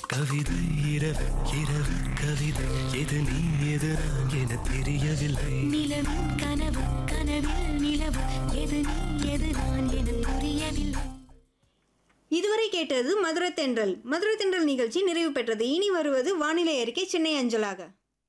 கவிதை இரவு இரவு கவிதை எது நீ எது நான் என தெரியவில்லை நிலவின் கனவு கனவில் நிலவு எது நீ எது நான் என புரியவில்லை இதுவரை கேட்டது மதுரை தென்றல் மதுரை தென்றல் நிகழ்ச்சி நிறைவு பெற்றது இனி வருவது வானிலை அறிக்கை சென்னை அஞ்சலாக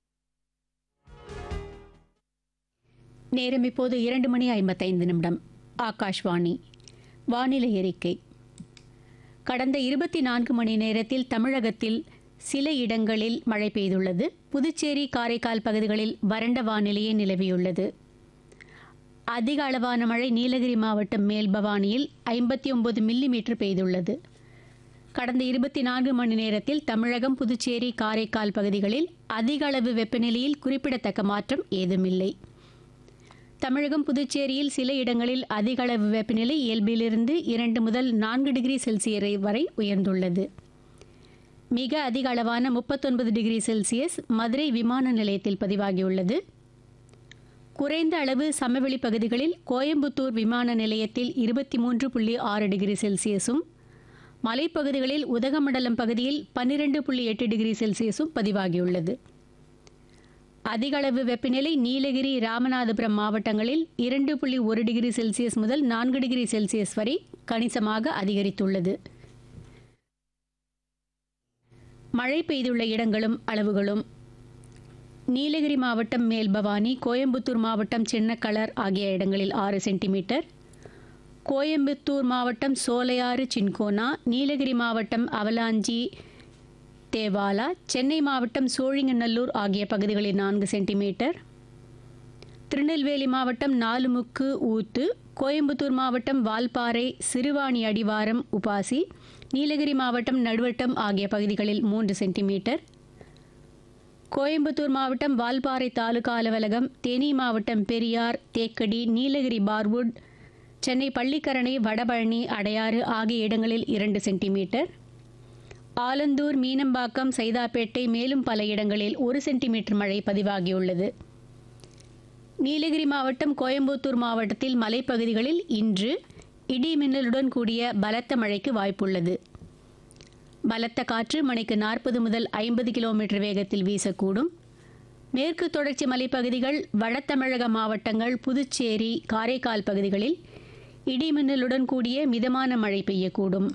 நேரம் இப்போது இரண்டு மணி ஐம்பத்தைந்து நிமிடம் ஆகாஷ்வாணி வானிலை அறிக்கை கடந்த இருபத்தி நான்கு மணி நேரத்தில் தமிழகத்தில் சில இடங்களில் மழை பெய்துள்ளது புதுச்சேரி காரைக்கால் பகுதிகளில் வறண்ட வானிலையே நிலவியுள்ளது அதிக அளவான மழை நீலகிரி மாவட்டம் மேல்பவானியில் ஐம்பத்தி ஒன்பது மில்லிமீட்டர் பெய்துள்ளது கடந்த இருபத்தி நான்கு மணி நேரத்தில் தமிழகம் புதுச்சேரி காரைக்கால் பகுதிகளில் அதிக அளவு வெப்பநிலையில் குறிப்பிடத்தக்க மாற்றம் ஏதுமில்லை தமிழகம் புதுச்சேரியில் சில இடங்களில் அதிக அளவு வெப்பநிலை இயல்பிலிருந்து இரண்டு முதல் நான்கு டிகிரி செல்சியஸ் வரை உயர்ந்துள்ளது மிக அதிக அளவான முப்பத்தொன்பது டிகிரி செல்சியஸ் மதுரை விமான நிலையத்தில் பதிவாகியுள்ளது குறைந்த அளவு சமவெளி பகுதிகளில் கோயம்புத்தூர் விமான நிலையத்தில் இருபத்தி மூன்று புள்ளி ஆறு டிகிரி செல்சியஸும் மலைப்பகுதிகளில் உதகமண்டலம் பகுதியில் பன்னிரெண்டு புள்ளி எட்டு டிகிரி செல்சியஸும் பதிவாகியுள்ளது அதிக அளவு வெப்பநிலை நீலகிரி ராமநாதபுரம் மாவட்டங்களில் இரண்டு புள்ளி ஒரு டிகிரி செல்சியஸ் முதல் நான்கு டிகிரி செல்சியஸ் வரை கணிசமாக அதிகரித்துள்ளது மழை பெய்துள்ள இடங்களும் அளவுகளும் நீலகிரி மாவட்டம் மேல்பவானி கோயம்புத்தூர் மாவட்டம் சின்னக்கலர் ஆகிய இடங்களில் ஆறு சென்டிமீட்டர் கோயம்புத்தூர் மாவட்டம் சோலையாறு சின்கோனா நீலகிரி மாவட்டம் அவலாஞ்சி தேவாலா சென்னை மாவட்டம் சோழிங்கநல்லூர் ஆகிய பகுதிகளில் நான்கு சென்டிமீட்டர் திருநெல்வேலி மாவட்டம் நாலுமுக்கு ஊத்து கோயம்புத்தூர் மாவட்டம் வால்பாறை சிறுவாணி அடிவாரம் உபாசி நீலகிரி மாவட்டம் நடுவட்டம் ஆகிய பகுதிகளில் மூன்று சென்டிமீட்டர் கோயம்புத்தூர் மாவட்டம் வால்பாறை தாலுகா அலுவலகம் தேனி மாவட்டம் பெரியார் தேக்கடி நீலகிரி பார்வுட் சென்னை பள்ளிக்கரணை வடபழனி அடையாறு ஆகிய இடங்களில் இரண்டு சென்டிமீட்டர் ஆலந்தூர் மீனம்பாக்கம் சைதாப்பேட்டை மேலும் பல இடங்களில் ஒரு சென்டிமீட்டர் மழை பதிவாகியுள்ளது நீலகிரி மாவட்டம் கோயம்புத்தூர் மாவட்டத்தில் மலைப்பகுதிகளில் இன்று இடி மின்னலுடன் கூடிய பலத்த மழைக்கு வாய்ப்புள்ளது பலத்த காற்று மணிக்கு நாற்பது முதல் ஐம்பது கிலோமீட்டர் வேகத்தில் வீசக்கூடும் மேற்கு தொடர்ச்சி மலைப்பகுதிகள் வடதமிழக மாவட்டங்கள் புதுச்சேரி காரைக்கால் பகுதிகளில் இடி மின்னலுடன் கூடிய மிதமான மழை பெய்யக்கூடும்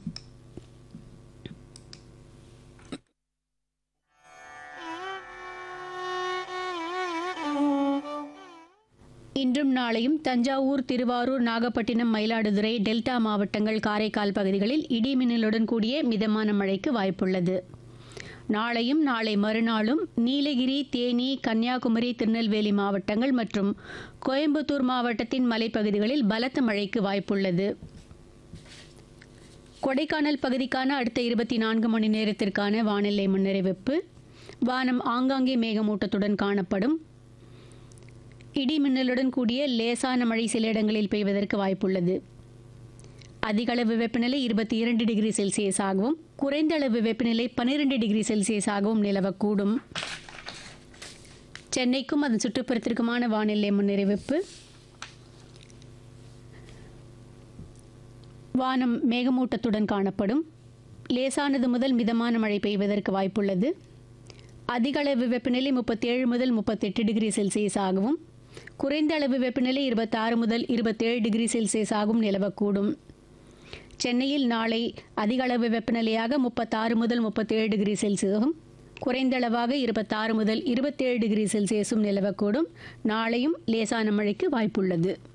இன்றும் நாளையும் தஞ்சாவூர் திருவாரூர் நாகப்பட்டினம் மயிலாடுதுறை டெல்டா மாவட்டங்கள் காரைக்கால் பகுதிகளில் இடி மின்னலுடன் கூடிய மிதமான மழைக்கு வாய்ப்புள்ளது நாளையும் நாளை மறுநாளும் நீலகிரி தேனி கன்னியாகுமரி திருநெல்வேலி மாவட்டங்கள் மற்றும் கோயம்புத்தூர் மாவட்டத்தின் மலைப்பகுதிகளில் பலத்த மழைக்கு வாய்ப்புள்ளது கொடைக்கானல் பகுதிக்கான அடுத்த இருபத்தி நான்கு மணி நேரத்திற்கான வானிலை முன்னறிவிப்பு வானம் ஆங்காங்கே மேகமூட்டத்துடன் காணப்படும் இடி மின்னலுடன் கூடிய லேசான மழை சில இடங்களில் பெய்வதற்கு வாய்ப்புள்ளது அதிக அளவு வெப்பநிலை இருபத்தி இரண்டு டிகிரி செல்சியஸ் ஆகவும் குறைந்த அளவு வெப்பநிலை பன்னிரெண்டு டிகிரி செல்சியஸ் ஆகவும் நிலவக்கூடும் சென்னைக்கும் அதன் சுற்றுப்புறத்திற்குமான வானிலை முன்னறிவிப்பு வானம் மேகமூட்டத்துடன் காணப்படும் லேசானது முதல் மிதமான மழை பெய்வதற்கு வாய்ப்புள்ளது அதிக அளவு வெப்பநிலை முப்பத்தேழு முதல் முப்பத்தெட்டு டிகிரி செல்சியஸ் ஆகவும் குறைந்த அளவு வெப்பநிலை இருபத்தாறு முதல் இருபத்தேழு டிகிரி செல்சியஸ் ஆகவும் நிலவக்கூடும் சென்னையில் நாளை அதிக அளவு வெப்பநிலையாக முப்பத்தாறு முதல் முப்பத்தேழு டிகிரி செல்சியஸும் குறைந்த அளவாக இருபத்தாறு முதல் இருபத்தேழு டிகிரி செல்சியஸும் நிலவக்கூடும் நாளையும் லேசான மழைக்கு வாய்ப்புள்ளது